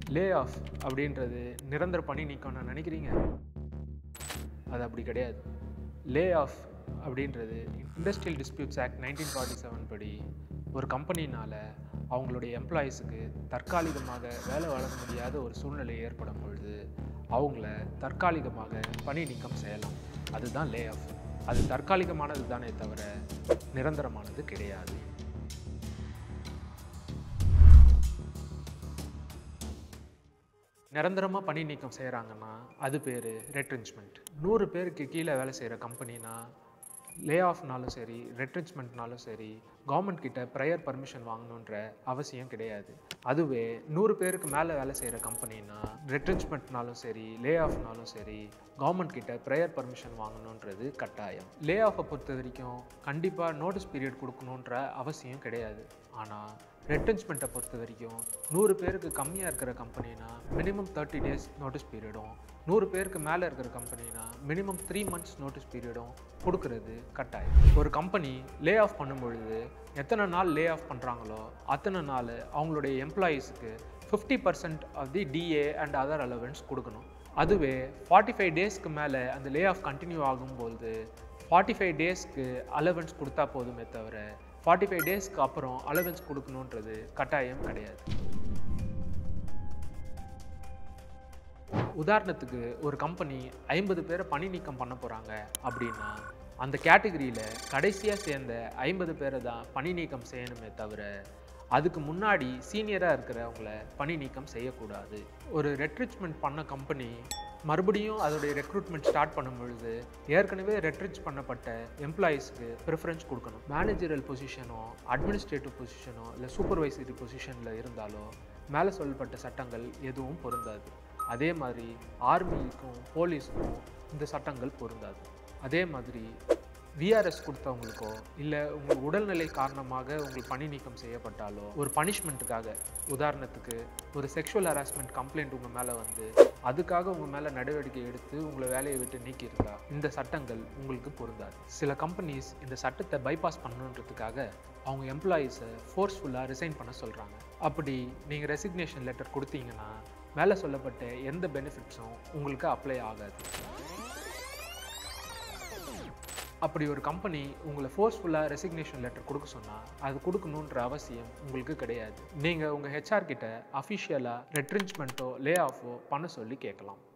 லே off அப்படின்றது நிரந்தர பணி நீக்கம்னு நினைக்கிறீங்க அது அப்படி கிடையாது லே ஆஃப் அப்படின்றது industrial disputes act nineteen forty seven படி ஒரு கம்பெனினால் அவங்களுடைய எம்ப்ளாயீஸுக்கு தற்காலிகமாக வேலை வழங்க முடியாத ஒரு சூழ்நிலை ஏற்படும் பொழுது அவங்கள தற்காலிகமாக பணி நீக்கம் செய்யலாம் அதுதான் லே ஆஃப் அது தற்காலிகமானது தானே தவிர நிரந்தரமானது கிடையாது நிரந்தரமாக பணி நீக்கம் செய்கிறாங்கன்னா அது பேர் ரெட்ரின்ச்மெண்ட் நூறு பேருக்கு கீழே வேலை செய்கிற கம்பெனினா லே ஆஃப்னாலும் சரி ரெட்ரின்ச்மெண்ட்னாலும் சரி கவர்மெண்ட் கிட்ட ப்ரையர் பர்மிஷன் வாங்கணுன்ற அவசியம் கிடையாது அதுவே நூறு பேருக்கு மேலே வேலை செய்கிற கம்பெனினா ரெட்ரின்ச்மெண்ட்னாலும் சரி லே ஆஃப்னாலும் சரி கவர்மெண்ட் கிட்ட ப்ரையர் பர்மிஷன் வாங்கணுன்றது கட்டாயம் லே ஆஃபை பொறுத்த வரைக்கும் கண்டிப்பாக நோட்டீஸ் பீரியட் கொடுக்கணுன்ற அவசியம் கிடையாது ஆனால் ரெட்டன்ச்மெண்ட்டை பொறுத்த வரைக்கும் நூறு பேருக்கு கம்மியாக இருக்கிற கம்பெனினா மினிமம் தேர்ட்டி டேஸ் நோட்டீஸ் பீரியடும் நூறு பேருக்கு மேலே இருக்கிற கம்பெனினா மினிமம் த்ரீ மந்த்ஸ் நோட்டீஸ் பீரியடும் கொடுக்கறது கட்டாயம் ஒரு கம்பெனி லே ஆஃப் பண்ணும் பொழுது எத்தனை நாள் லே ஆஃப் பண்ணுறாங்களோ அத்தனை நாள் அவங்களுடைய எம்ப்ளாயீஸுக்கு fifty percent of the DA and other allowance கொடுக்கணும் அதுவே ஃபார்ட்டி ஃபைவ் டேஸ்க்கு மேலே அந்த லே ஆஃப் கண்டினியூ ஆகும்போது ஃபார்ட்டி ஃபைவ் டேஸ்க்கு அலவன்ஸ் கொடுத்தா போதுமே தவிர ஃபார்ட்டி ஃபைவ் டேஸ்க்கு அப்புறம் அலவன்ஸ் கொடுக்கணுன்றது கட்டாயம் கிடையாது உதாரணத்துக்கு ஒரு கம்பெனி ஐம்பது பேரை பணி நீக்கம் பண்ண போகிறாங்க அப்படின்னா அந்த கேட்டகரியில் கடைசியாக சேர்ந்த ஐம்பது பேரை தான் பணி நீக்கம் செய்யணுமே தவிர அதுக்கு முன்னாடி சீனியராக இருக்கிறவங்கள பணி நீக்கம் செய்யக்கூடாது ஒரு ரெட்ரிச்மெண்ட் பண்ண கம்பெனி மறுபடியும் அதோடைய ரெக்ரூட்மெண்ட் ஸ்டார்ட் பண்ணும் பொழுது ஏற்கனவே ரெட்ரிச் பண்ணப்பட்ட எம்ப்ளாயீஸ்க்கு ப்ரிஃபரன்ஸ் கொடுக்கணும் மேனேஜரல் பொசிஷனோ அட்மினிஸ்ட்ரேட்டிவ் பொசிஷனோ இல்லை சூப்பர்வைசரி பொசிஷனில் இருந்தாலோ மேலே சொல்லப்பட்ட சட்டங்கள் எதுவும் பொருந்தாது அதே மாதிரி ஆர்மிக்கும் போலீஸுக்கும் இந்த சட்டங்கள் பொருந்தாது அதே மாதிரி விஆர்எஸ் கொடுத்தவங்களுக்கோ இல்லை உங்கள் உடல்நிலை காரணமாக உங்களுக்கு பணி நீக்கம் செய்யப்பட்டாலோ ஒரு பனிஷ்மெண்ட்டுக்காக உதாரணத்துக்கு ஒரு செக்ஷுவல் ஹராஸ்மெண்ட் கம்ப்ளைண்ட் உங்கள் மேலே வந்து அதுக்காக உங்கள் மேலே நடவடிக்கை எடுத்து உங்களை வேலையை விட்டு நீக்கியிருந்தா இந்த சட்டங்கள் உங்களுக்கு பொருந்தாது சில கம்பெனிஸ் இந்த சட்டத்தை பைபாஸ் பண்ணணுன்றதுக்காக அவங்க எம்ப்ளாயீஸை ஃபோர்ஸ்ஃபுல்லாக ரிசைன் பண்ண சொல்கிறாங்க அப்படி நீங்கள் ரெசிக்னேஷன் லெட்டர் கொடுத்தீங்கன்னா மேலே சொல்லப்பட்ட எந்த பெனிஃபிட்ஸும் உங்களுக்கு அப்ளை ஆகாது அப்படி ஒரு கம்பெனி உங்களை ஃபோர்ஸ்ஃபுல்லாக ரெசிக்னேஷன் லெட்டர் கொடுக்க சொன்னால் அது கொடுக்கணுன்ற அவசியம் உங்களுக்கு கிடையாது நீங்கள் உங்கள் ஹெச்ஆர் கிட்ட அஃபிஷியலாக ரெட்ரின்ச்மெண்ட்டோ லே ஆஃபோ பண்ண சொல்லி கேட்கலாம்